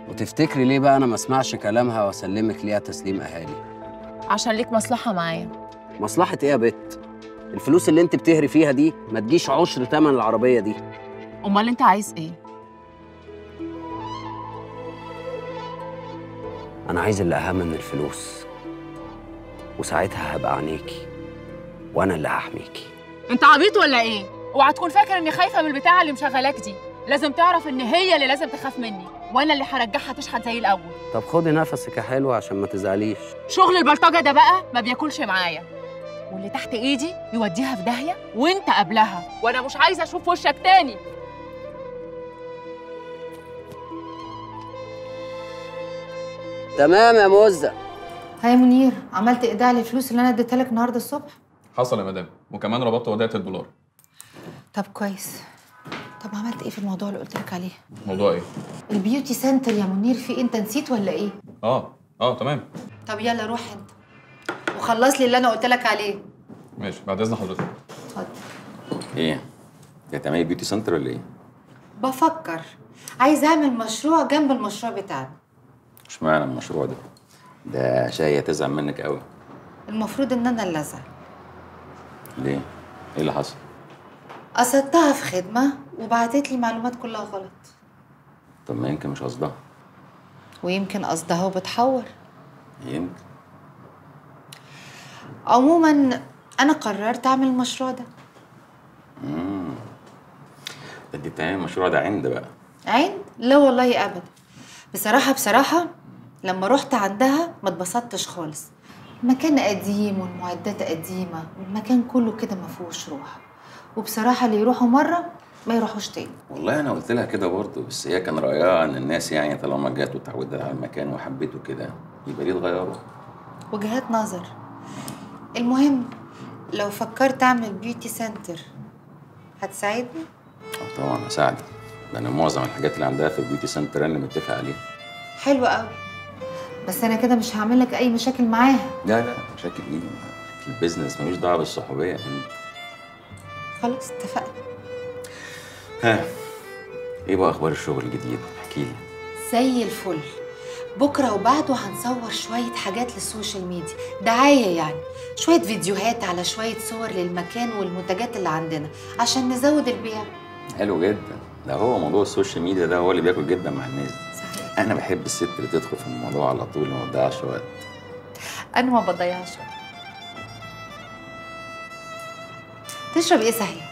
وتفتكري ليه بقى انا ما اسمعش كلامها واسلمك ليها تسليم اهالي عشان ليك مصلحة معايا مصلحه ايه يا بت الفلوس اللي انت بتهري فيها دي ما تجيش عشر تمن العربيه دي أمال أنت عايز إيه؟ انا عايز اللي اهم من الفلوس وساعتها هبقى عينيكي وانا اللي هحميكي أنت عبيط ولا إيه؟ اوعى تكون فاكر إني خايفة من البتاعة اللي مشغلاك دي لازم تعرف إن هي اللي لازم تخاف مني وأنا اللي هرجعها تشحت زي الأول طب خدي نفسك يا حلوه عشان ما تزعليش شغل البلطجة ده بقى ما بياكلش معايا واللي تحت إيدي يوديها في داهية وأنت قبلها وأنا مش عايزة أشوف وشك تاني تمام يا مزه هاي منير عملت ايداع للفلوس اللي انا اديتها لك النهارده الصبح حصل يا مدام وكمان ربطت وديعه الدولار طب كويس طب عملت ايه في الموضوع اللي قلت لك عليه موضوع ايه البيوتي سنتر يا منير في إيه؟ انت نسيت ولا ايه اه اه تمام طب يلا روح انت وخلص لي اللي انا قلت لك عليه ماشي بعد اذن حضرتك اتفضل ايه؟ انت هتعملي بيوتي سنتر ولا ايه؟ بفكر عايز اعمل مشروع جنب المشروع بتاعنا مش معنى المشروع ده ده شاي هتزعل منك قوي المفروض ان انا اللي ازعل ليه؟ ايه اللي حصل؟ قصدتها في خدمه وبعتت لي معلومات كلها غلط طب ما يمكن مش قصدها ويمكن قصدها وبتحور يمكن عموما انا قررت اعمل المشروع ده ده انت بتعملي المشروع ده عند بقى عين لا والله ابدا بصراحه بصراحه لما رحت عندها ما اتبسطتش خالص المكان قديم والمعدات قديمه والمكان كله كده ما فيهوش روح وبصراحه اللي يروحوا مره ما يروحوش تاني والله انا قلت لها كده برضه بس هي كان رايها ان الناس يعني طالما جت وتعودت على المكان وحبيته كده يبقى ليه تغيره وجهات نظر المهم لو فكرت اعمل بيوتي سنتر هتساعدني اه طبعا هساعدك ده انا معظم الحاجات اللي عندها في البيوتي سنتر انا اللي متفق عليها حلو قوي بس انا كده مش هعمل لك اي مشاكل معاها لا لا مشاكل ايه في البيزنس ملوش دعوه بالصحوبيه انت خلاص اتفقنا ها ايه بقى اخبار الشغل الجديد احكي لي زي الفل بكره وبعده هنصور شويه حاجات للسوشيال ميديا دعايه يعني شويه فيديوهات على شويه صور للمكان والمنتجات اللي عندنا عشان نزود البيع حلو جدا ده هو موضوع السوشيال ميديا ده هو اللي بياكل جدا مع الناس دي صحيح انا بحب الست اللي تدخل في الموضوع على طول وما تضيعش وقت انا ما بضيعش وقت. تشرب ايه صحيح